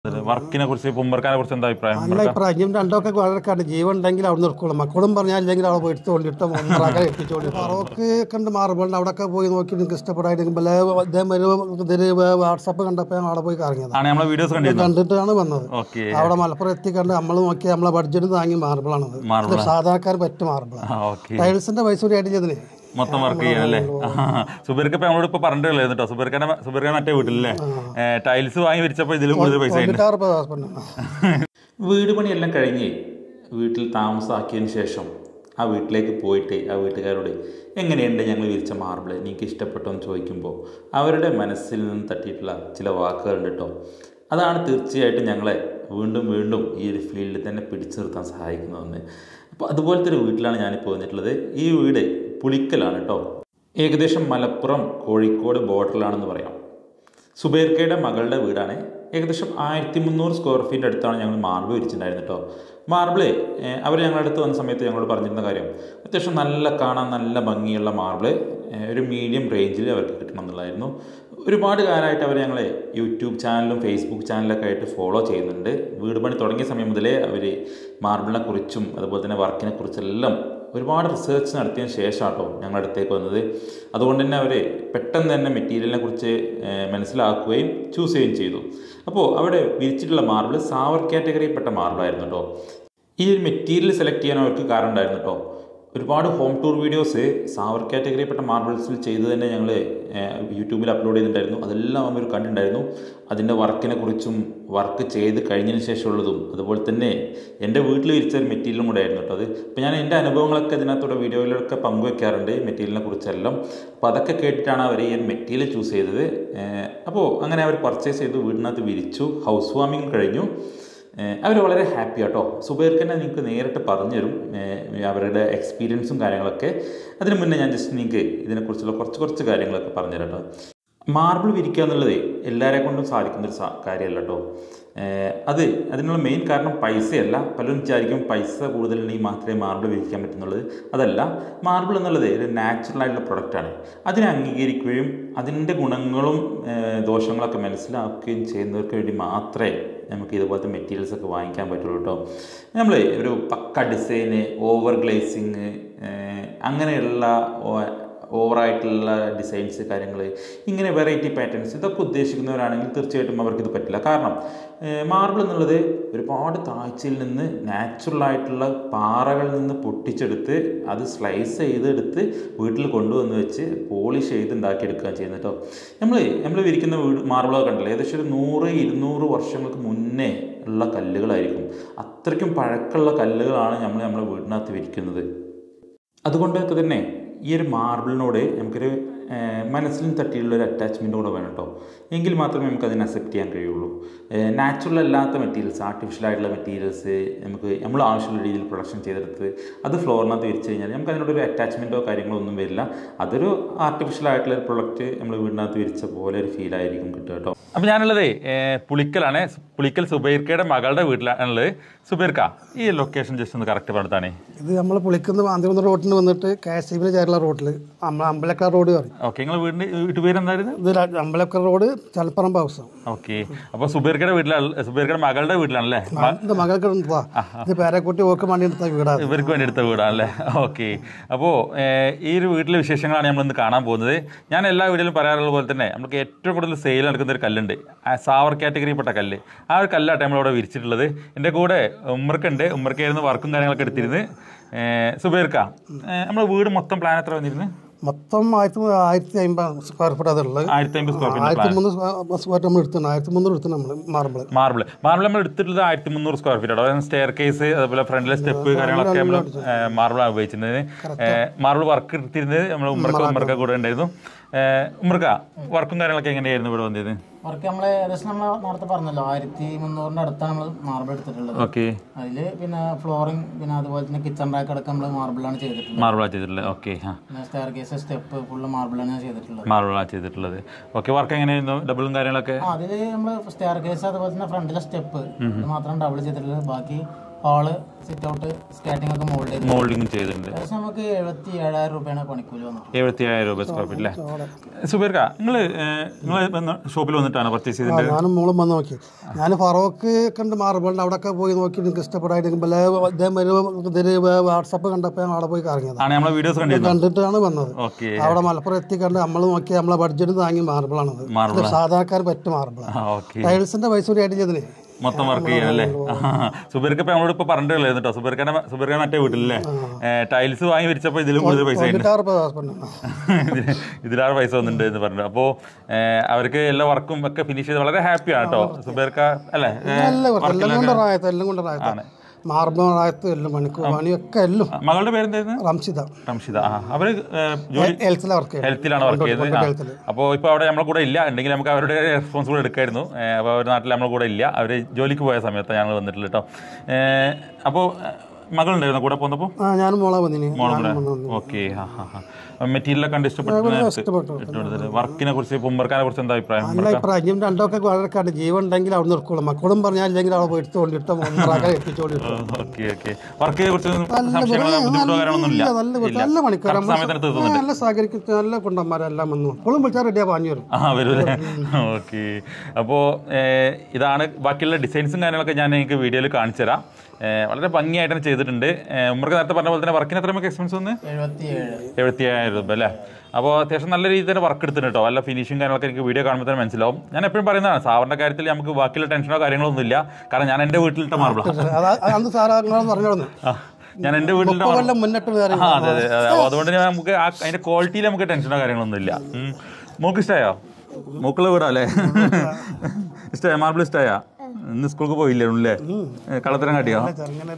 വർക്കിനെ കുറിച്ച് പുമ്പർക്കാനെ കുറിച്ച് എന്താ അഭിപ്രായം നല്ല അഭിപ്രായം ഇനിയും രണ്ടൊക്കെ വളരെക്കാണ്ട് ജീവൻ ഉണ്ടെങ്കിൽ അവിടെ നിർക്കുള്ളൂ മക്കളും പറഞ്ഞാൽ ഇല്ലെങ്കിൽ അവിടെ പോയി എടുത്തുകൊണ്ടിട്ട് ഒന്നറാക്കാൻ എത്തിച്ചുകൊണ്ട് ഫറോക്ക് കണ്ട് മാറുമ്പോൾ അവിടെയൊക്കെ പോയി നോക്കി നിങ്ങൾക്ക് ഇഷ്ടപ്പെടായിരുന്നെങ്കിൽ ഇതേമാതിരി ഇതിൽ വാട്സപ്പ് കണ്ടപ്പോൾ ഞാൻ അവിടെ പോയി കറങ്ങിയത് ആണ് നമ്മളെ വീഡിയോസ് കണ്ടിരുന്നു കണ്ടിട്ടാണ് വന്നത് ഓക്കെ അവിടെ മലപ്പുറം എത്തിക്കണ്ട് നമ്മൾ നോക്കി നമ്മളെ ബഡ്ജറ്റ് താങ്ങി മാർബിളാണത് Marble ഇത് സാധാരണക്കാർ പറ്റും മാർബിളാണ് ഓക്കെ ടൈൽസിന്റെ പൈസ കൂടി ആയിട്ട് ചെയ്തതിന് മൊത്തം വർക്ക് ചെയ്യാനല്ലേ സുബീർക്ക് ഇപ്പൊ നമ്മളോട് ഇപ്പൊ പറഞ്ഞിട്ടില്ലേ കേട്ടോ സുബീർക്കാനെ സുബീർക്കാനെ മറ്റേ വീട്ടിലല്ലേ ടൈൽസ് വാങ്ങി വിരിച്ചപ്പോ ഇതിലും കൂടുതൽ പൈസ ഉണ്ട് തൊണ്ണൂറ്റാറ് രൂപ ഹസ്ബൻഡ് വീട് പണിയെല്ലാം കഴിഞ്ഞ് വീട്ടിൽ താമസമാക്കിയതിന് ശേഷം ആ വീട്ടിലേക്ക് പോയിട്ട് ആ വീട്ടുകാരോട് എങ്ങനെയുണ്ട് ഞങ്ങൾ വിരിച്ച മാർബിൾ നിങ്ങൾക്ക് ഇഷ്ടപ്പെട്ടോ എന്ന് ചോദിക്കുമ്പോൾ അവരുടെ മനസ്സിൽ നിന്ന് തട്ടിയിട്ടുള്ള ചില വാക്കുകളുണ്ട് കേട്ടോ അതാണ് തീർച്ചയായിട്ടും ഞങ്ങളെ വീണ്ടും വീണ്ടും ഈ ഒരു ഫീൽഡിൽ തന്നെ പിടിച്ചു നിർത്താൻ സഹായിക്കുന്നതെന്ന് അപ്പോൾ അതുപോലത്തെ ഒരു വീട്ടിലാണ് ഞാനിപ്പോൾ വന്നിട്ടുള്ളത് ഈ വീട് പുളിക്കലാണ് കേട്ടോ ഏകദേശം മലപ്പുറം കോഴിക്കോട് ബോർഡറിലാണെന്ന് പറയാം സുബൈർക്കയുടെ മകളുടെ വീടാണ് ഏകദേശം ആയിരത്തി മുന്നൂറ് സ്ക്വയർ ഫീറ്റ് അടുത്താണ് ഞങ്ങൾ മാർബിൾ വിരിച്ചിട്ടുണ്ടായിരുന്നത് കേട്ടോ മാർബിള് അവർ ഞങ്ങളുടെ അടുത്ത് വന്ന സമയത്ത് ഞങ്ങളോട് പറഞ്ഞിരുന്ന കാര്യം അത്യാവശ്യം നല്ല കാണാൻ നല്ല ഭംഗിയുള്ള മാർബിള് ഒരു മീഡിയം റേഞ്ചിൽ അവർക്ക് കിട്ടണം എന്നുള്ളതായിരുന്നു ഒരുപാട് കാലമായിട്ട് അവർ ഞങ്ങളെ യൂട്യൂബ് ചാനലും ഫേസ്ബുക്ക് ചാനലൊക്കെ ആയിട്ട് ഫോളോ ചെയ്യുന്നുണ്ട് വീട് പണി തുടങ്ങിയ സമയം മുതലേ അവർ മാർബിളിനെ കുറിച്ചും അതുപോലെ തന്നെ വർക്കിനെ കുറിച്ചെല്ലാം ഒരുപാട് റിസർച്ച് നടത്തിയതിന് ശേഷം കേട്ടോ ഞങ്ങളുടെ അടുത്തേക്ക് വന്നത് അതുകൊണ്ട് തന്നെ അവർ പെട്ടെന്ന് തന്നെ മെറ്റീരിയലിനെ കുറിച്ച് ഏഹ്, മനസ്സിലാക്കുകയും ചൂസ് ചെയ്യുകയും ചെയ്തു അപ്പോൾ അവിടെ വിരിച്ചിട്ടുള്ള മാർബിൾ സാവർ കാറ്റഗറിയിൽപ്പെട്ട മാർബിളായിരുന്നു കേട്ടോ ഈ ഒരു മെറ്റീരിയൽ സെലക്ട് ചെയ്യാൻ അവർക്ക് കാരണം ഉണ്ടായിരുന്നു കേട്ടോ ഒരുപാട് ഹോം ടൂർ വീഡിയോസ് സാവർ കാറ്റഗറിയിൽപ്പെട്ട മാർബിൾസിൽ ചെയ്ത് തന്നെ ഞങ്ങൾ യൂട്യൂബിൽ അപ്ലോഡ് ചെയ്തിട്ടുണ്ടായിരുന്നു അതെല്ലാം അവർ കണ്ടിട്ടുണ്ടായിരുന്നു അതിൻ്റെ വർക്കിനെ കുറിച്ചും വർക്ക് ചെയ്ത് കഴിഞ്ഞതിന് ശേഷമുള്ളതും അതുപോലെ തന്നെ എൻ്റെ വീട്ടിൽ വിരിച്ച ഒരു മെറ്റീരിയലും കൂടെ ആയിരുന്നു കേട്ടോ അത് അപ്പോൾ ഞാൻ എൻ്റെ അനുഭവങ്ങളൊക്കെ ഇതിനകത്തൂടെ വീഡിയോയിലൊക്കെ പങ്കുവെക്കാറുണ്ട് മെറ്റീരിയലിനെ കുറിച്ചെല്ലാം അപ്പോൾ അതൊക്കെ കേട്ടിട്ടാണ് അവർ ഈ ഒരു മെറ്റീരിയൽ ചൂസ് ചെയ്തത് ഏഹ് അപ്പോൾ അങ്ങനെ അവർ പർച്ചേസ് ചെയ്തു വീടിനകത്ത് വിരിച്ചു ഹൗസ് വാമിങ് കഴിഞ്ഞു അവർ വളരെ ഹാപ്പി ആട്ടോ സുബൈർക്ക് തന്നെ നിങ്ങൾക്ക് നേരിട്ട് പറഞ്ഞുതരും ഏഹ് അവരുടെ എക്സ്പീരിയൻസും കാര്യങ്ങളൊക്കെ അതിന് മുന്നേ ഞാൻ ജസ്റ്റ് നിങ്ങൾക്ക് ഇതിനെക്കുറിച്ചുള്ള കുറച്ച് കുറച്ച് കാര്യങ്ങളൊക്കെ പറഞ്ഞുതരാം കേട്ടോ മാർബിൾ വിരിക്കുക എന്നുള്ളത് എല്ലാവരെ കൊണ്ടും സാധിക്കുന്നൊരു സാ കാര്യമല്ല കേട്ടോ ഏഹ് അത് അതിനുള്ള മെയിൻ കാരണം പൈസയല്ല പലരും വിചാരിക്കും പൈസ കൂടുതലുണ്ടെങ്കിൽ മാത്രമേ മാർബിൾ വിരിക്കാൻ പറ്റുന്നുള്ളത് അതല്ല മാർബിൾ എന്നുള്ളത് ഒരു നാച്ചുറൽ ആയിട്ടുള്ള പ്രൊഡക്റ്റാണ് അതിനെ അംഗീകരിക്കുകയും അതിൻ്റെ ഗുണങ്ങളും ഏഹ് ദോഷങ്ങളൊക്കെ മനസ്സിലാക്കുകയും ചെയ്യുന്നവർക്ക് വേണ്ടി മാത്രമേ നമുക്ക് ഇതുപോലത്തെ മെറ്റീരിയൽസ് ഒക്കെ വാങ്ങിക്കാൻ പറ്റുള്ളൂ കേട്ടോ നമ്മൾ ഒരു പക്ക ഡിസൈന് ഓവർ ഗ്ലേസിങ് അങ്ങനെയുള്ള ഓ- ഓവറായിട്ടുള്ള ഡിസൈൻസ് കാര്യങ്ങൾ ഇങ്ങനെ വെറൈറ്റി പാറ്റേൺസ് ഇതൊക്കെ ഉദ്ദേശിക്കുന്നവരാണെങ്കിൽ തീർച്ചയായിട്ടും അവർക്കിത് പറ്റില്ല കാരണം മാർബിൾ എന്നുള്ളത് ഒരുപാട് താഴ്ചയിൽ നിന്ന് നാച്ചുറൽ ആയിട്ടുള്ള പാറകളിൽ നിന്ന് പൊട്ടിച്ചെടുത്ത് അത് സ്ലൈസ് ചെയ്തെടുത്ത് വീട്ടിൽ കൊണ്ടുവന്ന് വെച്ച് പോളിഷ് ചെയ്ത് ഉണ്ടാക്കിയെടുക്കുക ചെയ്യുന്നത് കേട്ടോ നമ്മൾ നമ്മൾ വിരിക്കുന്ന വീട് മാർബിളൊക്കെ കണ്ടില്ലേ ഏകദേശം ഒരു നൂറ് ഇരുന്നൂറ് വർഷങ്ങൾക്ക് മുന്നേ ഉള്ള കല്ലുകളായിരിക്കും അത്രയ്ക്കും പഴക്കമുള്ള കല്ലുകളാണ് നമ്മൾ നമ്മുടെ വീടിനകത്ത് വിരിക്കുന്നത് അതുകൊണ്ടൊക്കെ തന്നെ ഈ ഒരു മാർബിളിനോട് നമുക്കൊരു ഏഹ്, മനസ്സിലും തട്ടിയുള്ള ഒരു അറ്റാച്ച്മെൻ്റ് കൂടെ വേണം കേട്ടോ എങ്കിൽ മാത്രമേ നമുക്ക് അതിനെ അക്സെപ്റ്റ് ചെയ്യാൻ കഴിയുള്ളൂ നാച്ചുറൽ അല്ലാത്ത മെറ്റീരിയൽസ് ആർട്ടിഫിഷ്യൽ ആയിട്ടുള്ള മെറ്റീരിയൽസ് നമുക്ക് നമ്മൾ ആവശ്യമുള്ള രീതിയിൽ പ്രൊഡക്ഷൻ ചെയ്തെടുത്ത് അത് ഫ്ലോറിനകത്ത് വിരിച്ച് കഴിഞ്ഞാൽ നമുക്ക് അതിനോടൊരു അറ്റാച്ച്മെൻറ്റോ കാര്യങ്ങളോ ഒന്നും വരില്ല അതൊരു ആർട്ടിഫിഷ്യൽ ആയിട്ടുള്ള ഒരു പ്രൊഡക്റ്റ് നമ്മൾ വീടിനകത്ത് വിരിച്ച പോലെ ഒരു ഫീൽ ആയിരിക്കും കിട്ടുക കേട്ടോ അപ്പൊ ഞാനുള്ളത് പുളിക്കലാണ് പുളിക്കൽ സുബൈർക്കയുടെ മകളുടെ വീട്ടിലാണുള്ളത് സുബൈർക്ക ഈ ലൊക്കേഷൻ ജസ്റ്റ് ഒന്ന് കറക്റ്റ് പറഞ്ഞാണേ ഇത് നമ്മൾ പുളിക്കുന്ന മാന്തികുന്ന റോട്ടിന് വന്നിട്ട് കെ എസ് സിബിന് ചേരുള്ള റോട്ടിൽ നമ്മൾ അമ്പലക്കാർ റോഡ് പറയും ഓക്കെ നിങ്ങൾ വീടിന്റെ വീട്ടുപേര് എന്തായിരുന്നു ഇത് ര- അമ്പലക്കാർ റോഡ് ചലപ്പറമ്പ് ഹൗസ് ഓക്കെ അപ്പൊ സുബൈർക്കയുടെ വീട്ടിലാണ് സുബൈർക്കയുടെ മകളുടെ വീട്ടിലാണല്ലേ മ- ഇത് മകൾക്ക് എന്താ ഇത് പേരക്കുട്ടി ഓക്ക് വേണ്ടി എടുത്ത വീടാണ് ഇവർക്ക് വേണ്ടി എടുത്ത വീടാണല്ലേ ഓക്കെ അപ്പോൾ ഈ ഒരു വീട്ടിലെ വിശേഷങ്ങളാണ് നമ്മൾ ഇന്ന് കാണാൻ പോകുന്നത് ഞാൻ എല്ലാ വീഡിയോയിലും പറയാറുള്ള പോലെ തന്നെ നമുക്ക് ഏറ്റവും കൂടുതൽ സെയിൽ നടക്കുന്ന ഒരു കല്ലുണ്ട് ആ സാവർ കാറ്റഗറിയിൽപ്പെട്ട കല്ല് ആ ഒരു കല്ലാട്ടെ നമ്മളിവിടെ വിരിച്ചിട്ടുള്ളത് എൻ്റെ കൂടെ ഉമ്മർക്കുണ്ട് ഉമ്മർക്കായിരുന്നു വർക്കും കാര്യങ്ങളൊക്കെ എടുത്തിരുന്ന് സുബൈർക്ക നമ്മുടെ വീട് മൊത്തം പ്ലാൻ എത്ര വന്നിരുന്നു മൊത്തം ആയിരത്തി ആയിരത്തി അമ്പത് സ്ക്വയർ ഫീറ്റ് അതുള്ളത് ആയിരത്തി അമ്പത് സ്ക്വയർ ഫീറ്റ് ആയിരത്തി മൂന്ന് സ്ക്വയർ നമ്മൾ എടുത്തു ആയിരത്തി മുന്നൂറ് എടുത്തു നമ്മൾ മാർബിൾ മാർബിൾ മാർബിൾ നമ്മൾ എടുത്തിട്ടുള്ളത് ആയിരത്തി മുന്നൂറ് സ്ക്വയർ ഫീറ്റ് അതായത് സ്റ്റെയർ കേസ് അതുപോലെ ഫ്രണ്ടിലെ സ്റ്റെപ്പ് കാര്യങ്ങളൊക്കെ നമ്മൾ മാർബിളാണ് ഉപയോഗിച്ചിരുന്നത് മാർബിൾ വർക്ക് എടുത്തിരുന്നത് നമ്മൾ ഉമ്മർക്ക ഉമ്മർക്ക കൂടെ ഉണ്ടായിരുന്നു ഏഹ് ഉമ്മർക്ക വർക്കും കാര്യങ്ങളൊക്കെ എങ്ങനെയായിരുന്നു ഇവിടെ വന്നത് വർക്ക് നമ്മൾ ഏകദേശം നമ്മൾ നേരത്തെ പറഞ്ഞല്ലോ ആയിരത്തി മുന്നൂറിന്റെ അടുത്താണ് നമ്മൾ മാർബിൾ എടുത്തിട്ടുള്ളത് ഓക്കെ അതില് പിന്നെ ഫ്ലോറിംഗ് പിന്നെ അതുപോലെ തന്നെ കിച്ചൺ റാക്ക് അടക്കം നമ്മൾ മാർബിളാണ് ചെയ്തിട്ടുള്ളത് മാർബിളാണ് ചെയ്തിട്ടുള്ളത് ഓക്കെ ആ പിന്നെ സ്റ്റെയർ കേസ് സ്റ്റെപ്പ് ഫുള്ള് മാർബിളാണ് ചെയ്തിട്ടുള്ളത് മാർബിളാണ് ചെയ്തിട്ടുള്ളത് ഓക്കെ വർക്ക് എങ്ങനെയായിരുന്നു ഡബിളും കാര്യങ്ങളൊക്കെ ആ അതില് നമ്മൾ സ്റ്റെയർ കേസ് അതുപോലെ തന്നെ ഫ്രണ്ടിലെ സ്റ്റെപ്പ് ഇത് മാത്രം ഡബിൾ ചെയ്തിട്ടുള്ളത് ബാക്കി ഹാള് സിറ്റ് ഔട്ട് സ്കാറ്റിംഗ് ഒക്കെ മോൾഡ് ചെയ്ത് മോൾഡിങ് ചെയ്തിട്ടുണ്ട് ഏകദേശം നമുക്ക് എഴുപത്തി ഏഴായിരം രൂപയാണ് പണിക്കൂലി വന്നത് എഴുപത്തി ആയിരം രൂപ സ്ക്വയർ ഫീറ്റ് അല്ലേ സുബീർക്ക നിങ്ങൾ നിങ്ങൾ ഷോപ്പിൽ വന്നിട്ടാണ് പർച്ചേസ് ചെയ്തിട്ട് ഞാനും മോളും വന്ന് നോക്കി ഞാൻ ഫറോക്ക് കണ്ട് മാർബിളിൻ്റെ അവിടെയൊക്കെ പോയി നോക്കി നിങ്ങൾക്ക് ഇഷ്ടപ്പെടായിട്ട് ഇതേമാതിരി ഇതിൽ വാട്സപ്പ് കണ്ടപ്പോൾ ഞാൻ അവിടെ പോയി കറങ്ങിയത് ആണ് നമ്മളെ വീഡിയോസ് കണ്ടിരുന്നത് കണ്ടിട്ടാണ് വന്നത് ഓക്കെ അവിടെ മലപ്പുറം എത്തിക്കണ്ട് നമ്മൾ നോക്കി നമ്മളെ ബഡ്ജറ്റ് താങ്ങി മാർബിളാണത് Marble സാധാരണക്കാർ പറ്റും മാർബിളാണ് ആ ഓക്കെ ടൈൽസിന്റെ പൈസ കൂടി ആയിട്ട് ചെയ്തേ മൊത്തം വർക്ക് ചെയ്യാനല്ലേ സുബീർക്ക് ഇപ്പൊ നമ്മളോട് ഇപ്പൊ പറഞ്ഞിട്ടുള്ളത് കേട്ടോ സുബീർക്കാന്റെ സുബീർക്കാൻ മറ്റേ വീട്ടിലല്ലേ ടൈൽസ് വാങ്ങി വിരിച്ചപ്പോ ഇതിലും കൂടുതൽ പൈസ ഉണ്ട് തൊണ്ണൂറ്റാറ് രൂപ ഹസ്ബൻഡ് ഇതിന് ഇതിലാറ് പൈസ വന്നിട്ടുണ്ട് എന്ന് പറഞ്ഞു അപ്പോൾ അവർക്ക് എല്ലാ വർക്കും ഒക്കെ ഫിനിഷ് ചെയ്ത് വളരെ ഹാപ്പിയാണ് കേട്ടോ സുബേർക്ക അല്ലേ ഏ, നല്ല കുറച്ച് എല്ലാം വർക്കിലൊക്കെ- കൊണ്ട് റായത്ത് എല്ലാം കൊണ്ട് റായത്ത് മാർബിൾ റായത്ത് എല്ലാം മണിക്കൂർ പണിയൊക്കെ എല്ലാം മകളുടെ പേരെന്തായിരുന്നു റംഷിത റംഷിത ആ അവര് ഏ, ജോലി ഹെൽത്തിലെ വർക്ക് ഹെൽത്തിലാണ് വർക്ക് ചെയ്തത് ഹെൽത്തിൽ അപ്പോൾ ഇപ്പോൾ അവിടെ നമ്മളെ കൂടെ ഇല്ല ഉണ്ടെങ്കിൽ നമുക്ക് അവരുടെ റെസ്പോൺസിബിൾ എടുക്കായിരുന്നു അപ്പോൾ അവർ നാട്ടിൽ നമ്മളെ കൂടെ ഇല്ല അവർ ജോലിക്ക് പോയ സമയത്ത് ഞങ്ങൾ വന്നിട്ടില്ല കേട്ടോ അപ്പോൾ മകളുണ്ടായിരുന്നു കൂടെ പോന്നപ്പോൾ ആ ഞാനും മോളെ വന്നിനി മോളും കൂടെ ഞാനും വന്നു ഓക്കെ ആ ഹാ ഹാ മെറ്റീരിയലൊക്കെ കണ്ട് ഇഷ്ടപ്പെട്ടു ഇഷ്ടപ്പെട്ടു വർക്കിനെ കുറിച്ച് പുമ്പർക്കാനെ കുറിച്ച് എന്താ അഭിപ്രായം നല്ല അഭിപ്രായം ഇനി രണ്ടൊക്കെ വളരെക്കാണ്ട് ജീവൻ ഉണ്ടെങ്കിൽ അവിടെ നിർക്കുള്ളൂ മക്കളും പറഞ്ഞാൽ അല്ലെങ്കിൽ അവിടെ പോയി എടുത്തുകൊണ്ടിട്ടോ ഒന്നരാക്കാൻ എത്തിച്ചോണ്ടിട്ടോ ഓക്കെ ഓക്കെ വർക്കിനെ കുറിച്ച് സംശയങ്ങളോ ബുദ്ധിമുട്ടോ കാര്യങ്ങളൊന്നും ഇല്ല നല്ല നല്ല നല്ല പണിക്കാർ കറക്റ്റ് സമയത്തിന് തീർത്തുന്നുണ്ട് നല്ല സഹകരിക്കുന്ന നല്ല കുണ്ടന്മാരെല്ലാം വന്നു ഇപ്പോഴും വിളിച്ചാൽ റെഡിയാ പാഞ്ഞു വരും ആ വരൂലേ ഓക്കെ അപ്പോൾ ഇതാണ് ബാക്കിയുള്ള ഡിസൈൻസും കാര്യങ്ങളൊക്കെ ഞാൻ നിങ്ങൾക്ക് വീഡിയോയിൽ കാണിച്ചു തരാം ഏഹ്, വളരെ ഭംഗിയായിട്ടാണ് ചെയ്തിട്ടുണ്ട് ഏഹ്, ഉമ്മർക്ക് നേരത്തെ പറഞ്ഞ പോലെ തന്നെ വർക്കിന് എത്രയൊക്കെ എക്സ്പെൻസ് വന്ന് എഴുപത്തി ഏഴ് എഴുപത്തി അയ്യായിരം രൂപ അല്ലേ അപ്പോൾ അത്യാവശ്യം നല്ല രീതിയിൽ തന്നെ വർക്ക് എടുത്തിട്ടുണ്ട് കേട്ടോ നല്ല ഫിനിഷിങ് കാര്യങ്ങളൊക്കെ എനിക്ക് വീഡിയോ കാണുമ്പോൾ തന്നെ മനസ്സിലാവും ഞാൻ എപ്പോഴും പറയുന്നതാണ് സാറിൻ്റെ കാര്യത്തിൽ നമുക്ക് ബാക്കിയുള്ള ടെൻഷനോ കാര്യങ്ങളോ ഒന്നും ഇല്ല കാരണം ഞാൻ എൻ്റെ വീട്ടിലിട്ട മാർബിളാണ് അതാ അന്ന് സാറാ നിങ്ങളെന്ന് പറഞ്ഞോന്ന് ആ ഞാൻ എൻ്റെ വീട്ടിലിട്ട ഇപ്പൊ വല്ല മുന്നിട്ട് കാര്യം ആ അതെ അതെ അതെ അപ്പോൾ അതുകൊണ്ട് തന്നെ നമുക്ക് ആ അതിന്റെ ക്വാളിറ്റിയിൽ നമുക്ക് ടെൻഷനോ കാര്യങ്ങളൊന്നും ഇല്ല ഉം. മോൾക്ക് ഇഷ്ടമായോ മോക്കുള്ള വീടാല്ലേ ഇഷ്ടമായ മാർബിൾ ഇഷ്ടമായാ ഇന്ന് സ്കൂൾക്ക് പോയില്ലേ അല്ലേ കളത്തരം കാട്ടിയോ ചെറുങ്ങനെ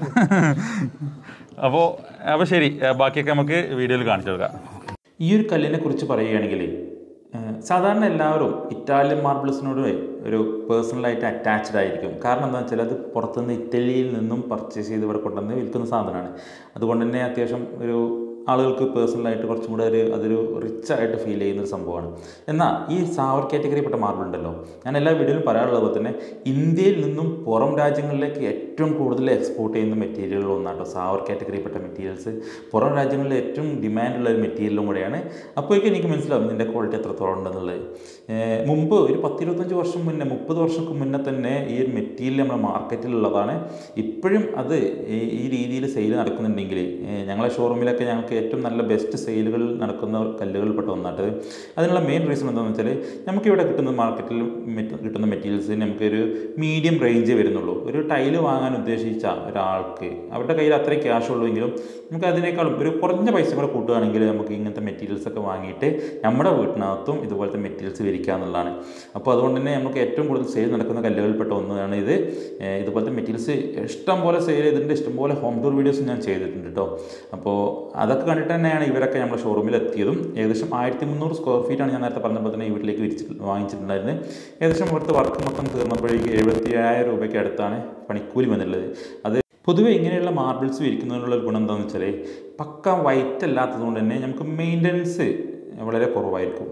അപ്പോൾ അപ്പോൾ ശരി ഏ, ബാക്കിയൊക്കെ നമുക്ക് വീഡിയോയിൽ കാണിച്ചു കൊടുക്കാം ഈ ഒരു കല്ലിനെ കുറിച്ച് പറയുകയാണെങ്കിൽ ഏഹ്, സാധാരണ എല്ലാവരും ഇറ്റാലിയൻ മാർബിൾസിനോട് ഒരു പേഴ്സണലായിട്ട് അറ്റാച്ച്ഡ് ആയിരിക്കും കാരണം എന്താ വെച്ചാൽ അത് പുറത്തുനിന്ന് ഇറ്റലിയിൽ നിന്നും പർച്ചേസ് ചെയ്ത് ഇവിടെ കൊണ്ടുവന്ന് വിൽക്കുന്ന സാധനമാണ് അതുകൊണ്ട് തന്നെ അത്യാവശ്യം ഒരു ആളുകൾക്ക് പേഴ്സണലായിട്ട് കുറച്ചും കൂടെ ഒരു അതൊരു റിച്ച് ആയിട്ട് ഫീൽ ചെയ്യുന്ന ഒരു സംഭവമാണ് എന്നാൽ ഈ സാവർ കാറ്റഗറിപ്പെട്ട മാർബിൾ ഉണ്ടല്ലോ ഞാൻ എല്ലാ വീഡിയോയിലും പറയാനുള്ളത് പോലെ തന്നെ ഇന്ത്യയിൽ നിന്നും പുറം രാജ്യങ്ങളിലേക്ക് ഏറ്റവും കൂടുതൽ എക്സ്പോർട്ട് ചെയ്യുന്ന മെറ്റീരിയലുകൾ ഒന്നാട്ടോ സാവർ കാറ്റഗറിപ്പെട്ട മെറ്റീരിയൽസ് പുറം രാജ്യങ്ങളിൽ ഏറ്റവും ഡിമാൻഡുള്ള ഒരു മെറ്റീരിയലും കൂടെയാണ് അപ്പോഴേക്കും എനിക്ക് മനസ്സിലാവും ഇതിൻ്റെ ക്വാളിറ്റി എത്രത്തോളം ഉണ്ടെന്നുള്ളത് ഏഹ് മുമ്പ് ഒരു പത്തിരുപത്തഞ്ച് വർഷം മുന്നേ മുപ്പത് വർഷങ്ങൾക്ക് മുന്നേ തന്നെ ഈ ഒരു മെറ്റീരിയൽ നമ്മുടെ മാർക്കറ്റിലുള്ളതാണ് ഇപ്പോഴും അത് ഈ- ഈ രീതിയിൽ സെയിൽ നടക്കുന്നുണ്ടെങ്കിൽ ഏഹ് ഞങ്ങളെ ഷോറൂമിലൊക്കെ ഞങ്ങൾക്ക് ഏറ്റവും നല്ല ബെസ്റ്റ് സെയിലുകൾ നടക്കുന്ന കല്ലുകളിൽപ്പെട്ട ഒന്നാട്ടത് അതിനുള്ള മെയിൻ റീസൺ എന്താണെന്ന് വെച്ചാൽ നമുക്കിവിടെ കിട്ടുന്ന മാർക്കറ്റിൽ മെറ്റ് കിട്ടുന്ന മെറ്റീരിയൽസ് നമുക്കൊരു മീഡിയം റേഞ്ചേ വരുന്നുള്ളൂ ഒരു ടൈല് വാങ്ങാൻ ഉദ്ദേശിച്ച ഒരാൾക്ക് അവരുടെ കയ്യിൽ അത്രയും ക്യാഷ് ഉള്ളൂവെങ്കിലും നമുക്ക് അതിനേക്കാളും ഒരു കുറഞ്ഞ പൈസ കൂടെ കൂട്ടുകയാണെങ്കിൽ നമുക്ക് ഇങ്ങനത്തെ മെറ്റീരിയൽസ് ഒക്കെ വാങ്ങിയിട്ട് നമ്മുടെ വീട്ടിനകത്തും ഇതുപോലത്തെ മെറ്റീരിയൽസ് വിരിക്കുക എന്നുള്ളതാണ് അപ്പോൾ അതുകൊണ്ട് തന്നെ നമുക്ക് ഏറ്റവും കൂടുതൽ സെയിൽ നടക്കുന്ന കല്ലുകളിൽപ്പെട്ട ഒന്നാണ് ഇത് ഏഹ് ഇതുപോലത്തെ മെറ്റീരിയൽസ് ഇഷ്ടം പോലെ സെയിൽ ചെയ്തിട്ടുണ്ട് ഇഷ്ടംപോലെ ഹോം ടൂർ വീഡിയോസ് ഞാൻ ചെയ്തിട്ടുണ്ട് കേട്ടോ അപ്പോൾ അതൊക്കെ കണ്ടിട്ട് തന്നെയാണ് ഇവരൊക്കെ നമ്മുടെ ഷോറൂമിൽ എത്തിയതും ഏകദേശം ആയിരത്തി മുന്നൂറ് സ്ക്വയർ ഫീറ്റാണ് ഞാൻ നേരത്തെ പറഞ്ഞപ്പോൾ തന്നെ ഈ വീട്ടിലേക്ക് വിരിച്ച് വാങ്ങിച്ചിട്ടുണ്ടായിരുന്നത് ഏകദേശം ഇവിടുത്തെ വർക്ക് മൊത്തം തീർന്നപ്പോഴേക്ക് എഴുപത്തി ഏഴായിരം രൂപയ്ക്ക് അടുത്താണ് പണിക്കൂലി വന്നിട്ടുള്ളത് അത് പൊതുവെ ഇങ്ങനെയുള്ള മാർബിൾസ് വിരിക്കുന്നതിനുള്ള ഒരു ഗുണം എന്താണെന്ന് വെച്ചാൽ പക്ക വൈറ്റ് അല്ലാത്തത് കൊണ്ട് തന്നെ നമുക്ക് മെയിൻ്റനൻസ് വളരെ കുറവായിരിക്കും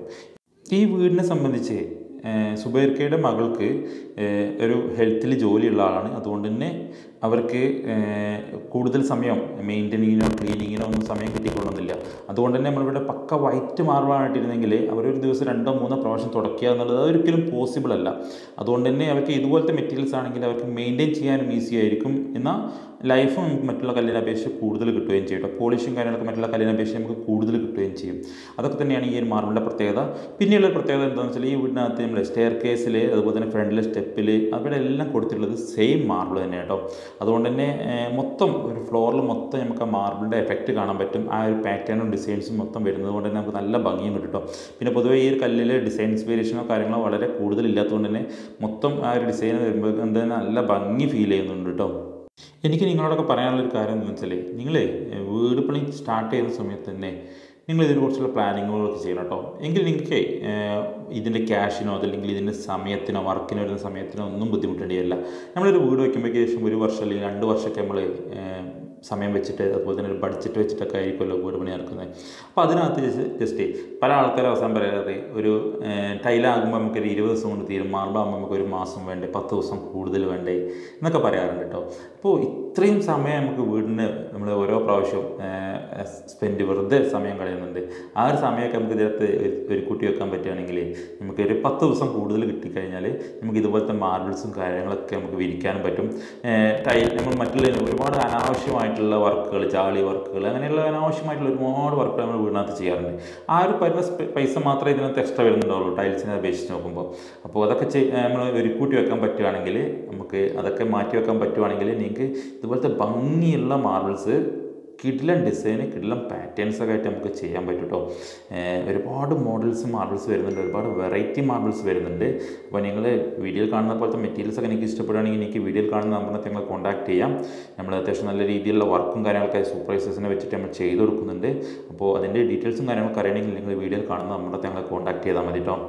ഈ വീടിനെ സംബന്ധിച്ച് ഏഹ്, സുബൈർക്കയുടെ മകൾക്ക് ഏഹ്, ഒരു ഹെൽത്തിൽ ജോലിയുള്ള ആളാണ് അതുകൊണ്ട് തന്നെ അവർക്ക് ഏഹ്, കൂടുതൽ സമയം മെയിൻ്റനിങ്ങിനോ ക്ലീനിങ്ങിനോ ഒന്നും സമയം കിട്ടിക്കൊള്ളുന്നില്ല അതുകൊണ്ട് തന്നെ നമ്മളിവിടെ പക്ക വൈറ്റ് മാർബിളാണ് ഇട്ടിരുന്നെങ്കിൽ അവരൊരു ദിവസം രണ്ടോ മൂന്നോ പ്രാവശ്യം തുടയ്ക്കുക എന്നുള്ളത് അതൊരിക്കലും പോസിബിൾ അല്ല അതുകൊണ്ട് തന്നെ അവർക്ക് ഇതുപോലത്തെ മെറ്റീരിയൽസ് ആണെങ്കിൽ അവർക്ക് മെയിൻറ്റെയിൻ ചെയ്യാനും ഈസി ആയിരിക്കും എന്നാൽ ലൈഫും നമുക്ക് മറ്റുള്ള കല്ലിനെ അപേക്ഷിച്ച് കൂടുതൽ കിട്ടുകയും ചെയ്യും കേട്ടോ പോളിഷും കാര്യങ്ങളൊക്കെ മറ്റുള്ള കല്ലിനെ അപേക്ഷിച്ച് നമുക്ക് കൂടുതൽ കിട്ടുകയും ചെയ്യും അതൊക്കെ തന്നെയാണ് ഈ ഒരു മാർബിളിൻ്റെ പ്രത്യേകത പിന്നെയുള്ള ഒരു പ്രത്യേകത എന്താണെന്ന് വെച്ചാൽ ഈ വീടിനകത്ത് നമ്മൾ സ്റ്റെയർ കേസിൽ അതുപോലെ തന്നെ ഫ്രണ്ടിലെ സ്റ്റെപ്പിൽ അവിടെ എല്ലാം കൊടുത്തിട്ടുള്ളത് സെയിം മാർബിൾ തന്നെ കേട്ടോ അതുകൊണ്ട് തന്നെ ഏഹ്, മൊത്തം ഒരു ഫ്ലോറിൽ മൊത്തം നമുക്ക് ആ മാർബിളിൻ്റെ എഫക്റ്റ് കാണാൻ പറ്റും ആ ഒരു പാറ്റേണും ഡിസൈൻസും മൊത്തം വരുന്നത് കൊണ്ട് തന്നെ നമുക്ക് നല്ല ഭംഗിയും കിട്ടും കേട്ടോ പിന്നെ പൊതുവേ ഈ ഒരു കല്ലിൽ ഡിസൈൻസ് വേരിയേഷനോ കാര്യങ്ങളോ വളരെ കൂടുതലില്ലാത്തതുകൊണ്ട് തന്നെ മൊത്തം ആ ഒരു ഡിസൈൻ വരുമ്പോൾ എന്താ നല്ല ഭംഗി ഫീൽ ചെയ്യുന്നുണ്ട് കേട്ടോ എനിക്ക് നിങ്ങളോടൊക്കെ പറയാനുള്ളൊരു കാര്യം എന്താണെന്ന് വെച്ചാൽ നിങ്ങൾ വീട് പണി സ്റ്റാർട്ട് ചെയ്യുന്ന സമയത്ത് തന്നെ നിങ്ങൾ ഇതിനെക്കുറിച്ചുള്ള പ്ലാനിങ്ങുകളൊക്കെ ചെയ്യണം കേട്ടോ എങ്കിൽ നിങ്ങൾക്ക് ഇതിൻ്റെ ക്യാഷിനോ അതല്ലെങ്കിൽ ഇതിൻ്റെ സമയത്തിനോ വർക്കിന് വരുന്ന സമയത്തിനോ ഒന്നും ബുദ്ധിമുട്ടേണ്ടി വരില്ല നമ്മളൊരു വീട് വയ്ക്കുമ്പോഴേക്ക് ശേഷം ഒരു വർഷം അല്ലെങ്കിൽ രണ്ട് വർഷമൊക്കെ നമ്മൾ സമയം വെച്ചിട്ട് അതുപോലെ തന്നെ ഒരു ബഡ്ജറ്റ് വെച്ചിട്ടൊക്കെ ആയിരിക്കുമല്ലോ വീട് പണി നടക്കുന്നത് അപ്പോൾ അതിനകത്ത് ജസ്റ്റ് പല ആൾക്കാരും അവസാനം പറയാതെ ഒരു ടൈലാകുമ്പോൾ നമുക്കൊരു ഇരുപത് ദിവസം കൊണ്ട് തീരും മാർബിളാകുമ്പോൾ നമുക്ക് ഒരു മാസം വേണ്ടേ പത്ത് ദിവസം കൂടുതൽ വേണ്ടേ എന്നൊക്കെ പറയാറുണ്ട് കേട്ടോ അപ്പോൾ ഇത്രയും സമയം നമുക്ക് വീടിന് നമ്മൾ ഓരോ പ്രാവശ്യവും സ്പെൻഡ് വെറുതെ സമയം കളയുന്നുണ്ട് ആ ഒരു സമയമൊക്കെ നമുക്ക് ഇതിനകത്ത് ഒരു- ഒരു കൂട്ടി വെക്കാൻ പറ്റുകയാണെങ്കിൽ നമുക്ക് ഒരു പത്ത് ദിവസം കൂടുതൽ കിട്ടിക്കഴിഞ്ഞാൽ നമുക്ക് ഇതുപോലത്തെ മാർബിൾസും കാര്യങ്ങളൊക്കെ നമുക്ക് വിരിക്കാനും പറ്റും ടൈൽ നമ്മൾ മറ്റുള്ള ഒരുപാട് അനാവശ്യമായിട്ടുള്ള വർക്കുകൾ ജാളി വർക്കുകൾ അങ്ങനെയുള്ള അനാവശ്യമായിട്ടുള്ള ഒരുപാട് വർക്കുകൾ നമ്മൾ വീടിനകത്ത് ചെയ്യാറുണ്ട് ആ ഒരു പരുവ പൈസ മാത്രമേ ഇതിനകത്ത് എക്സ്ട്രാ വരുന്നുണ്ടാവുള്ളൂ ടൈൽസിനെ അപേക്ഷിച്ച് നോക്കുമ്പോൾ അപ്പോൾ അതൊക്കെ ചെയ് നമ്മൾ ഒരു കൂട്ടി വെക്കാൻ പറ്റുകയാണെങ്കിൽ നമുക്ക് അതൊക്കെ മാറ്റി വെക്കാൻ പറ്റുവാണെങ്കിൽ നിങ്ങൾക്ക് ഇതുപോലത്തെ ഭംഗിയുള്ള മാർബിൾസ് കിടിലൻ ഡിസൈന് കിടിലൻ പാറ്റേൺസ് ഒക്കെ ആയിട്ട് നമുക്ക് ചെയ്യാൻ പറ്റും കേട്ടോ ഏഹ് ഒരുപാട് മോഡൽസ് മാർബിൾസ് വരുന്നുണ്ട് ഒരുപാട് വെറൈറ്റി മാർബിൾസ് വരുന്നുണ്ട് അപ്പോൾ നിങ്ങൾ വീഡിയോയിൽ കാണുന്ന പോലത്തെ മെറ്റീരിയൽസ് ഒക്കെ എനിക്ക് ഇഷ്ടപ്പെടുകയാണെങ്കിൽ എനിക്ക് വീഡിയോയിൽ കാണുന്ന നമ്പറിനെ നിങ്ങൾ കോൺടാക്ട് ചെയ്യാം നമ്മൾ അത്യാവശ്യം നല്ല രീതിയിലുള്ള വർക്കും കാര്യങ്ങളൊക്കെ സൂപ്പർവൈസേഴ്സിനെ വെച്ചിട്ട് നമ്മൾ ചെയ്ത് കൊടുക്കുന്നുണ്ട് അപ്പോൾ അതിൻ്റെ ഡീറ്റെയിൽസും കാര്യങ്ങളൊക്കെ അറിയണമെങ്കിൽ നിങ്ങൾ വീഡിയോയിൽ കാണുന്ന നമ്പറിനെ ഞങ്ങളെ കോൺടാക്ട് ചെയ്താൽ മതി കേട്ടോ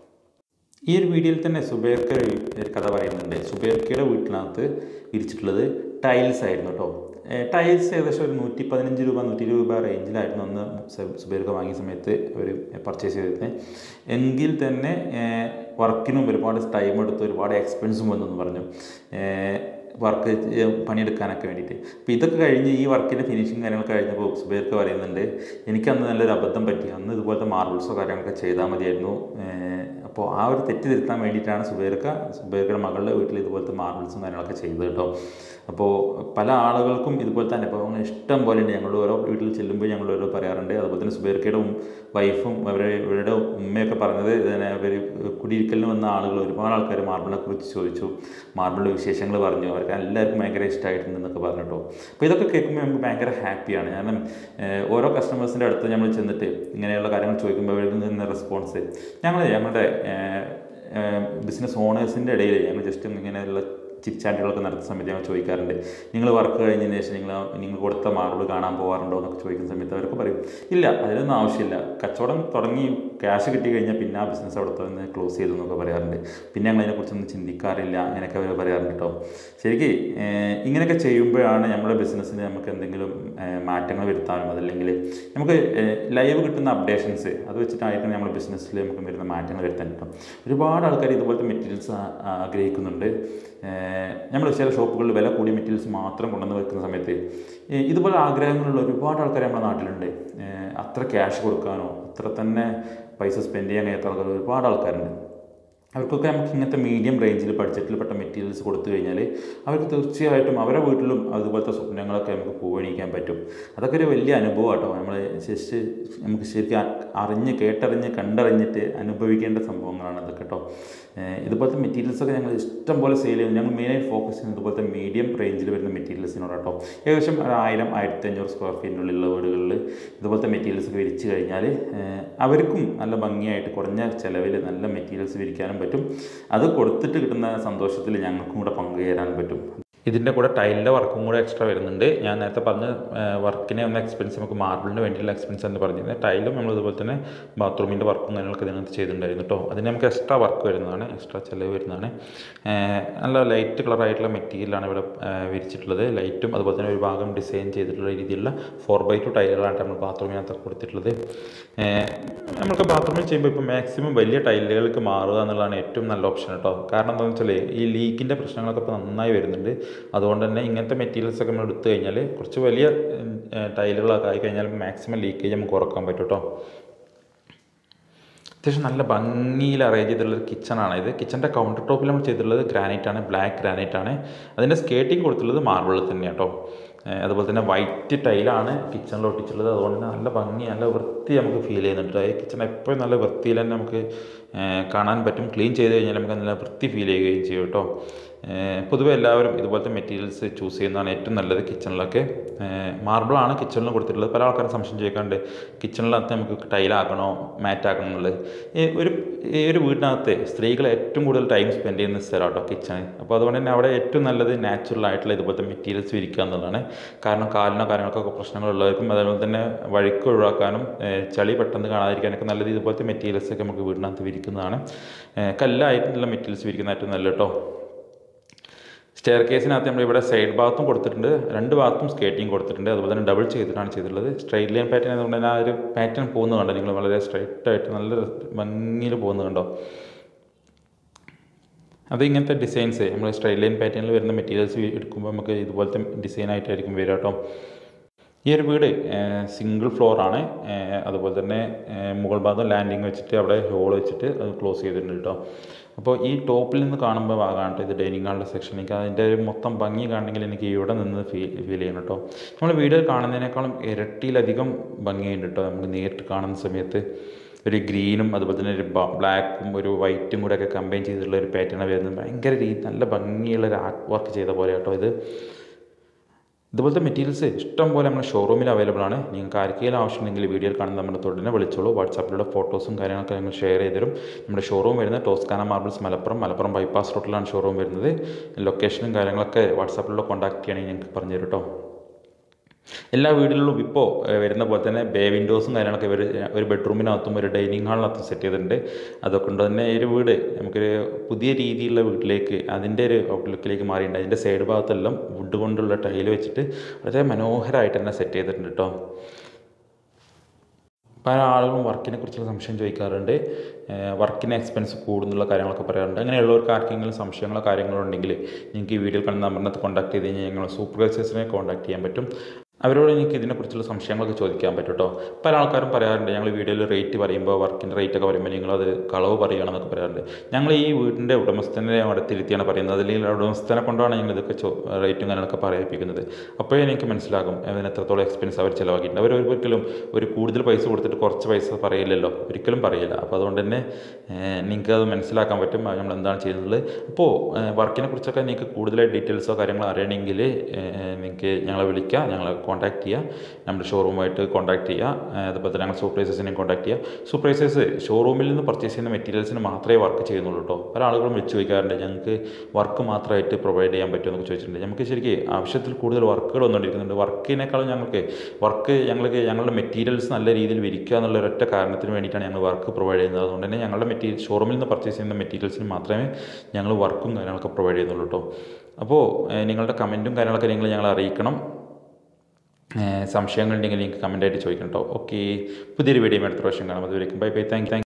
ഈ ഒരു വീഡിയോയിൽ തന്നെ സുബേർക്ക ഒരു ഒരു കഥ പറയുന്നുണ്ട് സുബേർക്കയുടെ വീട്ടിനകത്ത് വിരിച്ചിട്ടുള്ളത് ടൈൽസ് ആയിരുന്നു കേട്ടോ ടൈൽസ് ഏകദേശം ഒരു നൂറ്റി പതിനഞ്ച് രൂപ നൂറ്റി രൂപ റേഞ്ചിലായിരുന്നു അന്ന് സു- സുബേർക്ക വാങ്ങിയ സമയത്ത് അവർ പർച്ചേസ് ചെയ്തത് എങ്കിൽ തന്നെ വർക്കിനും ഒരുപാട് ടൈം എടുത്ത് ഒരുപാട് എക്സ്പെൻസും വന്നെന്ന് പറഞ്ഞു വർക്ക് പണിയെടുക്കാനൊക്കെ വേണ്ടിയിട്ട് അപ്പോൾ ഇതൊക്കെ കഴിഞ്ഞ് ഈ വർക്കിൻ്റെ ഫിനിഷിങ് കാര്യങ്ങളൊക്കെ കഴിഞ്ഞപ്പോൾ സുബേർക്ക് പറയുന്നുണ്ട് എനിക്കന്ന് നല്ലൊരു അബദ്ധം പറ്റി അന്ന് ഇതുപോലത്തെ മാർബിൾസോ കാര്യങ്ങളൊക്കെ ചെയ്താൽ മതിയായിരുന്നു അപ്പോൾ ആ ഒരു തെറ്റ് തിരുത്താൻ വേണ്ടിയിട്ടാണ് സുബേർക്ക സുബേർക്കയുടെ മകളുടെ വീട്ടിൽ ഇതുപോലത്തെ മാർബിൾസും കാര്യങ്ങളൊക്കെ ചെയ്തത് കേട്ടോ അപ്പോൾ പല ആളുകൾക്കും ഇതുപോലത്തെ അനുഭവങ്ങൾ ഇഷ്ടം പോലെ ഉണ്ട് ഞങ്ങൾ ഓരോ വീട്ടിൽ ചെല്ലുമ്പോൾ ഞങ്ങൾ ഓരോ പറയാറുണ്ട് അതുപോലെ തന്നെ സുബേർക്കയുടെ വൈഫും അവരെ ഇവരുടെ ഉമ്മയൊക്കെ പറഞ്ഞത് ഇതിനെ അവർ കുടിയിരിക്കലിന് വന്ന ആളുകൾ ഒരുപാട് ആൾക്കാർ മാർബിളിനെ കുറിച്ച് ചോദിച്ചു മാർബിളിൻ്റെ വിശേഷങ്ങൾ പറഞ്ഞു അവർക്ക് എല്ലാവർക്കും ഭയങ്കര ഇഷ്ടമായിട്ടുണ്ട് എന്നൊക്കെ പറഞ്ഞു കേട്ടോ അപ്പോൾ ഇതൊക്കെ കേൾക്കുമ്പോൾ നമുക്ക് ഭയങ്കര ഹാപ്പിയാണ് കാരണം ഏഹ്, ഓരോ കസ്റ്റമേഴ്സിൻ്റെ അടുത്ത് നമ്മൾ ചെന്നിട്ട് ഇങ്ങനെയുള്ള കാര്യങ്ങൾ ചോദിക്കുമ്പോൾ അവരിൽ നിന്ന് റെസ്പോൺസ് ഞങ്ങൾ ഞങ്ങളുടെ ബിസിനസ് ഓണേഴ്സിൻ്റെ ഇടയിൽ ഞങ്ങൾ ജസ്റ്റ് ഇങ്ങനെയുള്ള ചിറ്റ് ചാറ്റുകളൊക്കെ നടത്തുന്ന സമയത്ത് ഞങ്ങൾ ചോദിക്കാറുണ്ട് നിങ്ങൾ വർക്ക് കഴിഞ്ഞതിന് ശേഷം നിങ്ങൾ നിങ്ങൾ കൊടുത്ത മാർബിൾ കാണാൻ പോകാറുണ്ടോ എന്നൊക്കെ ചോദിക്കുന്ന സമയത്ത് അവർക്ക് പറയും ഇല്ല അതിനൊന്നും ആവശ്യമില്ല കച്ചവടം തുടങ്ങി ക്യാഷ് കിട്ടി കഴിഞ്ഞാൽ പിന്നെ ആ ബിസിനസ് അവിടെ തന്നെ ക്ലോസ് ചെയ്തു എന്നൊക്കെ പറയാറുണ്ട് പിന്നെ ഞങ്ങൾ അതിനെക്കുറിച്ചൊന്നും ചിന്തിക്കാറില്ല അങ്ങനെയൊക്കെ അവർ പറയാറുണ്ട് കേട്ടോ ശരിക്കും ഏഹ്, ഇങ്ങനെയൊക്കെ ചെയ്യുമ്പോഴാണ് നമ്മുടെ ബിസിനസ്സിന് നമുക്ക് എന്തെങ്കിലും ഏഹ്, മാറ്റങ്ങൾ വരുത്താനും അതല്ലെങ്കിൽ നമുക്ക് ലൈവ് കിട്ടുന്ന അപ്ഡേഷൻസ് അത് വെച്ചിട്ടായിരിക്കും നമ്മുടെ ബിസിനസ്സിൽ നമുക്ക് വരുന്ന മാറ്റങ്ങൾ വരുത്താൻ കിട്ടും ഒരുപാട് ആൾക്കാർ ഇതുപോലത്തെ മെറ്റീരിയൽസ് ആഗ്രഹിക്കുന്നുണ്ട് നമ്മൾ ചില ഷോപ്പുകളിൽ വില കൂടിയ മെറ്റീരിയൽസ് മാത്രം കൊണ്ടുവന്ന് വെക്കുന്ന സമയത്ത് ഈ ഇതുപോലെ ആഗ്രഹങ്ങളുള്ള ഒരുപാട് ആൾക്കാർ നമ്മുടെ നാട്ടിലുണ്ട് ഏഹ് അത്ര ക്യാഷ് കൊടുക്കാനോ അത്ര തന്നെ പൈസ സ്പെൻഡ് ചെയ്യാൻ കഴിയാത്ത ആൾക്കാർ ഒരുപാട് ആൾക്കാരുണ്ട് അവർക്കൊക്കെ നമുക്ക് ഇങ്ങനത്തെ മീഡിയം റേഞ്ചിൽ ബഡ്ജറ്റിൽപ്പെട്ട മെറ്റീരിയൽസ് കൊടുത്തു കഴിഞ്ഞാൽ അവർക്ക് തീർച്ചയായിട്ടും അവരുടെ വീട്ടിലും അതുപോലത്തെ സ്വപ്നങ്ങളൊക്കെ നമുക്ക് പൂവണിക്കാൻ പറ്റും അതൊക്കെ ഒരു വലിയ അനുഭവം കേട്ടോ നമ്മൾ ജസ്റ്റ് നമുക്ക് ശരിക്കും അ- അറിഞ്ഞ് കേട്ടറിഞ്ഞ് കണ്ടറിഞ്ഞിട്ട് അനുഭവിക്കേണ്ട സംഭവങ്ങളാണ് അതൊക്കെ കേട്ടോ ഏഹ് ഇതുപോലത്തെ മെറ്റീരിയൽസൊക്കെ ഞങ്ങൾ ഇഷ്ടം പോലെ സെയിൽ ചെയ്യുന്നു ഞങ്ങൾ മെയിനായിട്ട് ഫോക്കസ് ചെയ്യുന്നത് ഇതുപോലത്തെ മീഡിയം റേഞ്ചിൽ വരുന്ന മെറ്റീരിയൽസിനോട് കേട്ടോ ഏകദേശം ഒരു ആയിരം ആയിരത്തി അഞ്ഞൂറ് സ്ക്വയർ ഫീറ്റിനുള്ളിലുള്ള വീടുകളിൽ ഇതുപോലത്തെ മെറ്റീരിയൽസ് ഒക്കെ വിരിച്ച് കഴിഞ്ഞാൽ ഏഹ് അവർക്കും നല്ല ഭംഗിയായിട്ട് കുറഞ്ഞ ചിലവിൽ നല്ല മെറ്റീരിയൽസ് വിരിക്കാനും പറ്റും അത് കൊടുത്തിട്ട് കിട്ടുന്ന സന്തോഷത്തിൽ ഞങ്ങൾക്കും കൂടെ പങ്കുചേരാനും പറ്റും ഇതിൻ്റെ കൂടെ ടൈലിൻ്റെ വർക്കും കൂടെ എക്സ്ട്രാ വരുന്നുണ്ട് ഞാൻ നേരത്തെ പറഞ്ഞ വർക്കിനെ ഒന്ന് എക്സ്പെൻസ് നമുക്ക് മാർബിളിന് വേണ്ടിയുള്ള എക്സ്പെൻസ് എന്ന് പറഞ്ഞിരുന്നത് ടൈലും നമ്മൾ ഇതുപോലെ തന്നെ ബാത്റൂമിൻ്റെ വർക്കും കാര്യങ്ങളൊക്കെ ഇതിനകത്ത് ചെയ്തിട്ടുണ്ടായിരുന്നു കേട്ടോ അതിന് നമുക്ക് എക്സ്ട്രാ വർക്ക് വരുന്നതാണ് എക്സ്ട്രാ ചിലവ് വരുന്നതാണ് ഏഹ് നല്ല ലൈറ്റ് കളറായിട്ടുള്ള മെറ്റീരിയലാണ് ഇവിടെ ഏഹ് വിരിച്ചിട്ടുള്ളത് ലൈറ്റും അതുപോലെ തന്നെ ഒരു ഭാഗം ഡിസൈൻ ചെയ്തിട്ടുള്ള രീതിയിലുള്ള ഫോർ ബൈ ടു ടൈലുകളാണ് നമ്മൾ ബാത്റൂമിനകത്ത് കൊടുത്തിട്ടുള്ളത് ഏഹ് നമുക്ക് ബാത്റൂമിൽ ചെയ്യുമ്പോൾ ഇപ്പോൾ മാക്സിമം വലിയ ടൈലുകൾക്ക് മാറുക എന്നുള്ളതാണ് ഏറ്റവും നല്ല ഓപ്ഷൻ കേട്ടോ കാരണം എന്താണെന്ന് വെച്ചാൽ ഈ ലീക്കിൻ്റെ പ്രശ്നങ്ങളൊക്കെ ഇപ്പോൾ നന്നായി വരുന്നുണ്ട് അതുകൊണ്ട് തന്നെ ഇങ്ങനത്തെ മെറ്റീരിയൽസ് ഒക്കെ നമ്മൾ എടുത്തു കഴിഞ്ഞാൽ കുറച്ച് വലിയ ഏഹ്, ടൈലുകളൊക്കെ ആയി കഴിഞ്ഞാൽ മാക്സിമം ലീക്കേജ് നമുക്ക് കുറക്കാൻ പറ്റും കേട്ടോ അത്യാവശ്യം നല്ല ഭംഗിയിൽ അറേഞ്ച് ചെയ്തിട്ടുള്ള ഒരു കിച്ചണാണ് ഇത് കിച്ചൻ്റെ കൗണ്ടർ ടോപ്പിൽ നമ്മൾ ചെയ്തിട്ടുള്ളത് ഗ്രാനൈറ്റ് ആണ് ബ്ലാക്ക് ഗ്രാനൈറ്റ് ആണ് അതിൻ്റെ സ്കേറ്റിംഗ് കൊടുത്തിട്ടുള്ളത് മാർബിൾ തന്നെയാണ് കേട്ടോ ഏഹ് അതുപോലെ തന്നെ വൈറ്റ് ടൈലാണ് കിച്ചണിൽ ഒട്ടിച്ചുള്ളത് അതുകൊണ്ട് തന്നെ നല്ല ഭംഗി നല്ല വൃത്തി നമുക്ക് ഫീൽ ചെയ്യുന്നുണ്ട് ഈ കിച്ചൺ എപ്പോഴും നല്ല വൃത്തിയിൽ തന്നെ നമുക്ക് ഏഹ് കാണാൻ പറ്റും ക്ലീൻ ചെയ്ത് കഴിഞ്ഞാൽ നമുക്ക് നല്ല വൃത്തി ഫീൽ ചെയ്യുകയും ചെയ്യും കേട്ടോ ഏഹ് പൊതുവെ എല്ലാവരും ഇതുപോലത്തെ മെറ്റീരിയൽസ് ചൂസ് ചെയ്യുന്നതാണ് ഏറ്റവും നല്ലത് കിച്ചണിലൊക്കെ മാർബിളാണ് കിച്ചണിൽ കൊടുത്തിട്ടുള്ളത് പല ആൾക്കാരും സംശയം ചോദിക്കാണ്ട് കിച്ചണിനകത്ത് നമുക്ക് ടൈലാക്കണോ മാറ്റ് ആക്കണോ എന്നുള്ളത് ഈ ഒരു ഈ ഒരു വീടിനകത്ത് സ്ത്രീകൾ ഏറ്റവും കൂടുതൽ ടൈം സ്പെൻഡ് ചെയ്യുന്ന സ്ഥലം കേട്ടോ കിച്ചൺ അപ്പോൾ അതുകൊണ്ട് തന്നെ അവിടെ ഏറ്റവും നല്ലത് നാച്ചുറൽ ആയിട്ടുള്ള ഇതുപോലത്തെ മെറ്റീരിയൽസ് വിരിക്കുക എന്നുള്ളതാണ് കാരണം കാലിനോ കാര്യങ്ങൾക്കൊക്കെ പ്രശ്നങ്ങളുള്ളവർക്കും അതുപോലെ തന്നെ വഴുക്ക് ഒഴിവാക്കാനും ഏഹ് ചളി പെട്ടെന്ന് കാണാതിരിക്കാനൊക്കെ നല്ലത് ഇതുപോലത്തെ മെറ്റീരിയൽസ് ഒക്കെ നമുക്ക് വീടിനകത്ത് വിരിക്കുന്നതാണ് ഏഹ് കല്ലായിട്ടുള്ള മെറ്റീരിയൽസ് വിരിക്കുന്ന ഏറ്റവും നല്ല കേട്ടോ സ്റ്റെയർ കേസിനകത്ത് നമ്മൾ ഇവിടെ സൈഡ് ഭാഗത്തും കൊടുത്തിട്ടുണ്ട് രണ്ട് ഭാഗത്തും സ്കേറ്റിംഗ് കൊടുത്തിട്ടുണ്ട് അതുപോലെ തന്നെ ഡബിൾ ചെയ്തിട്ടാണ് ചെയ്തിട്ടുള്ളത് സ്ട്രൈറ്റ് ലൈൻ പാറ്റേൺ ആയതുകൊണ്ട് തന്നെ ആ ഒരു പാറ്റേൺ പോകുന്നത് കണ്ടോ നിങ്ങൾ വളരെ സ്ട്രൈറ്റ് ആയിട്ട് നല്ല ഭംഗിയിൽ പോകുന്നത് കണ്ടോ അത് ഇങ്ങനത്തെ ഡിസൈൻസ് നമ്മൾ സ്ട്രൈറ്റ് ലൈൻ പാറ്റേണിൽ വരുന്ന മെറ്റീരിയൽസ് എടുക്കുമ്പോൾ നമുക്ക് ഇതുപോലത്തെ ഡിസൈൻ ആയിട്ടായിരിക്കും വരിക കേട്ടോ ഈ ഒരു വീട് സിംഗിൾ ഫ്ലോർ ആണ് ഏഹ് അതുപോലെ തന്നെ ഏഹ് മുകൾ ഭാഗം ലാൻഡിങ് വെച്ചിട്ട് അവിടെ ഹോൾ വെച്ചിട്ട് അത് ക്ലോസ് ചെയ്തിട്ടുണ്ട് കേട്ടോ അപ്പോൾ ഈ ടോപ്പിൽ നിന്ന് കാണുമ്പോൾ ഭാഗമാണ് ഇത് ഡൈനിങ് ഹാളിൻ്റെ സെക്ഷൻ എനിക്ക് അതിൻ്റെ ഒരു മൊത്തം ഭംഗി കാണണമെങ്കിൽ എനിക്ക് ഇവിടെ നിന്ന് ഫീൽ ഫീൽ ചെയ്യണം കേട്ടോ നമ്മൾ വീഡിയോയിൽ കാണുന്നതിനേക്കാളും ഇരട്ടിയിലധികം ഭംഗിയുണ്ട് കേട്ടോ നമ്മൾ നേരിട്ട് കാണുന്ന സമയത്ത് ഒരു ഗ്രീനും അതുപോലെ തന്നെ ഒരു ബ്ലാക്കും ഒരു വൈറ്റും കൂടെ ഒക്കെ കമ്പൈൻ ചെയ്തിട്ടുള്ള ഒരു പാറ്റേൺ വരുന്നത് ഭയങ്കര രീതി നല്ല ഭംഗിയുള്ള ഒരു ആർട്ട് വർക്ക് ചെയ്ത പോലെ കേട്ടോ ഇത് ഇതുപോലത്തെ മെറ്റീരിയൽസ് ഇഷ്ടം പോലെ നമ്മുടെ ഷോറൂമിൽ അവൈലബിൾ ആണ് നിങ്ങൾക്ക് ആർക്കെങ്കിലും ആവശ്യമുണ്ടെങ്കിൽ വീഡിയോയിൽ കാണുന്ന നമ്മുടെ തൊട്ടിനെ വിളിച്ചോളൂ വാട്സാപ്പിലൂടെ ഫോട്ടോസും കാര്യങ്ങളൊക്കെ ഞങ്ങൾ ഷെയർ ചെയ്ത് തരും നമ്മുടെ ഷോറൂം വരുന്നത് Toscana marbles Malappuram Malappuram bypass റോട്ടിലാണ് ഷോറൂം വരുന്നത് ലൊക്കേഷനും കാര്യങ്ങളൊക്കെ വാട്സാപ്പിലൂടെ കോൺടാക്ട് ചെയ്യണമെങ്കിൽ ഞങ്ങൾക്ക് പറഞ്ഞു തരും കേട്ടോ എല്ലാ വീടുകളിലും ഇപ്പോൾ വരുന്ന പോലെ തന്നെ ബേ വിൻഡോസും കാര്യങ്ങളൊക്കെ ഒരു ഒരു ബെഡ്റൂമിനകത്തും ഒരു ഡൈനിങ് ഹാളിനകത്തും സെറ്റ് ചെയ്തിട്ടുണ്ട് അതൊക്കെ തന്നെ ഈ ഒരു വീട് നമുക്കൊരു പുതിയ രീതിയിലുള്ള വീട്ടിലേക്ക് അതിൻ്റെ ഒരു ഔട്ട്ലുക്കിലേക്ക് മാറിയിട്ടുണ്ട് അതിൻ്റെ സൈഡ് ഭാഗത്തെല്ലാം വുഡ് കൊണ്ടുള്ള ടൈൽ വെച്ചിട്ട് വളരെ മനോഹരമായിട്ട് തന്നെ സെറ്റ് ചെയ്തിട്ടുണ്ട് കേട്ടോ പല ആളുകളും വർക്കിനെ കുറിച്ചുള്ള സംശയം ചോദിക്കാറുണ്ട് വർക്കിന് എക്സ്പെൻസ് കൂടുന്നുള്ള കാര്യങ്ങളൊക്കെ പറയാറുണ്ട് അങ്ങനെയുള്ളവർക്ക് ആർക്കെങ്കിലും സംശയങ്ങളോ കാര്യങ്ങളോ ഉണ്ടെങ്കിൽ നിങ്ങൾക്ക് ഈ വീഡിയോയിൽ കാണുന്ന നമ്പറിനകത്ത് കോൺടാക്ട് ചെയ്ത് കഴിഞ്ഞാൽ ഞങ്ങൾ സൂപ്പർവൈസേഴ്സിനെ കോൺടാക്ട് ചെയ്യാൻ പറ്റും അവരോട് നിങ്ങൾക്ക് ഇതിനെക്കുറിച്ചുള്ള സംശയങ്ങളൊക്കെ ചോദിക്കാൻ പറ്റും കേട്ടോ പല ആൾക്കാരും പറയാറുണ്ട് ഞങ്ങൾ വീഡിയോയിൽ റേറ്റ് പറയുമ്പോൾ വർക്കിൻ്റെ റേറ്റ് ഒക്കെ പറയുമ്പോൾ നിങ്ങളത് കളവ് പറയുകയാണെന്നൊക്കെ പറയാറുണ്ട് ഞങ്ങൾ ഈ വീടിൻ്റെ ഉടമസ്ഥനെ അടുത്തിരുത്തിയാണ് പറയുന്നത് അല്ലെങ്കിൽ ഉടമസ്ഥനെ കൊണ്ടാണ് ഞങ്ങൾ ഇതൊക്കെ ചോ റേറ്റും കാര്യങ്ങളൊക്കെ പറയിപ്പിക്കുന്നത് അപ്പോഴേ എനിക്ക് മനസ്സിലാകും അതിന് എത്രത്തോളം എക്സ്പെൻസ് അവർ ചിലവാക്കിയിട്ടുണ്ട് അവർ ഒരിക്കലും ഒരു കൂടുതൽ പൈസ കൊടുത്തിട്ട് കുറച്ച് പൈസ പറയില്ലല്ലോ ഒരിക്കലും പറയില്ല അപ്പോൾ അതുകൊണ്ട് തന്നെ നിങ്ങൾക്ക് അത് മനസ്സിലാക്കാൻ പറ്റും അത് നമ്മൾ എന്താണ് ചെയ്യുന്നത് അപ്പോൾ വർക്കിനെ കുറിച്ചൊക്കെ നിങ്ങൾക്ക് കൂടുതലായിട്ട് ഡീറ്റെയിൽസോ കാര്യങ്ങളോ അറിയണമെങ്കിൽ നിങ്ങൾക്ക് ഞങ്ങളെ വിളിക്കുക ഞങ്ങളെ കോൺടാക്ട് ചെയ്യുക നമ്മുടെ ഷോറൂമായിട്ട് കോൺടാക്ട് ചെയ്യുക അതുപോലെ തന്നെ ഞങ്ങൾ സൂപ്പർവൈസേഴ്സിനെയും കോൺടാക്ട് ചെയ്യുക സൂപ്പർവൈസേഴ്സ് ഷോറൂമിൽ നിന്ന് പർച്ചേസ് ചെയ്യുന്ന മെറ്റീരിയൽസിന് മാത്രമേ വർക്ക് ചെയ്യുന്നുള്ളൂ കേട്ടോ പല ആളുകളും വിളിച്ച് ചോദിക്കാറുണ്ട് ഞങ്ങൾക്ക് വർക്ക് മാത്രമായിട്ട് പ്രൊവൈഡ് ചെയ്യാൻ പറ്റുമെന്നൊക്കെ ചോദിച്ചിട്ടുണ്ട് നമുക്ക് ശരിക്കും ആവശ്യത്തിൽ കൂടുതൽ വർക്കുകൾ വന്നുകൊണ്ടിരിക്കുന്നുണ്ട് വർക്കിനേക്കാളും ഞങ്ങൾക്ക് വർക്ക് ഞങ്ങൾക്ക് ഞങ്ങളുടെ മെറ്റീരിയൽസ് നല്ല രീതിയിൽ വിരിക്കുക എന്നുള്ള ഒരൊറ്റ കാരണത്തിന് വേണ്ടിയിട്ടാണ് ഞങ്ങൾ വർക്ക് പ്രൊവൈഡ് ചെയ്യുന്നത് അതുകൊണ്ട് തന്നെ ഞങ്ങളുടെ മെറ്റീരിയൽ ഷോറൂമിൽ നിന്ന് പർച്ചേസ് ചെയ്യുന്ന മെറ്റീരിയൽസിന് മാത്രമേ ഞങ്ങൾ വർക്കും കാര്യങ്ങളൊക്കെ പ്രൊവൈഡ് ചെയ്യുന്നുള്ളൂ കേട്ടോ അപ്പോൾ നിങ്ങളുടെ കമൻറ്റും കാര്യങ്ങളൊക്കെ നിങ്ങൾ ഞങ്ങളെ അറിയിക്കണം സംശയങ്ങളുണ്ടെങ്കിൽ നിങ്ങൾക്ക് കമൻ്റായിട്ട് ചോദിക്കണം കേട്ടോ ഓക്കെ പുതിയൊരു വീഡിയോ അടുത്ത പ്രാവശ്യം കാണാം അതുവരെയും ബൈ ബൈ താങ്ക് താങ്ക്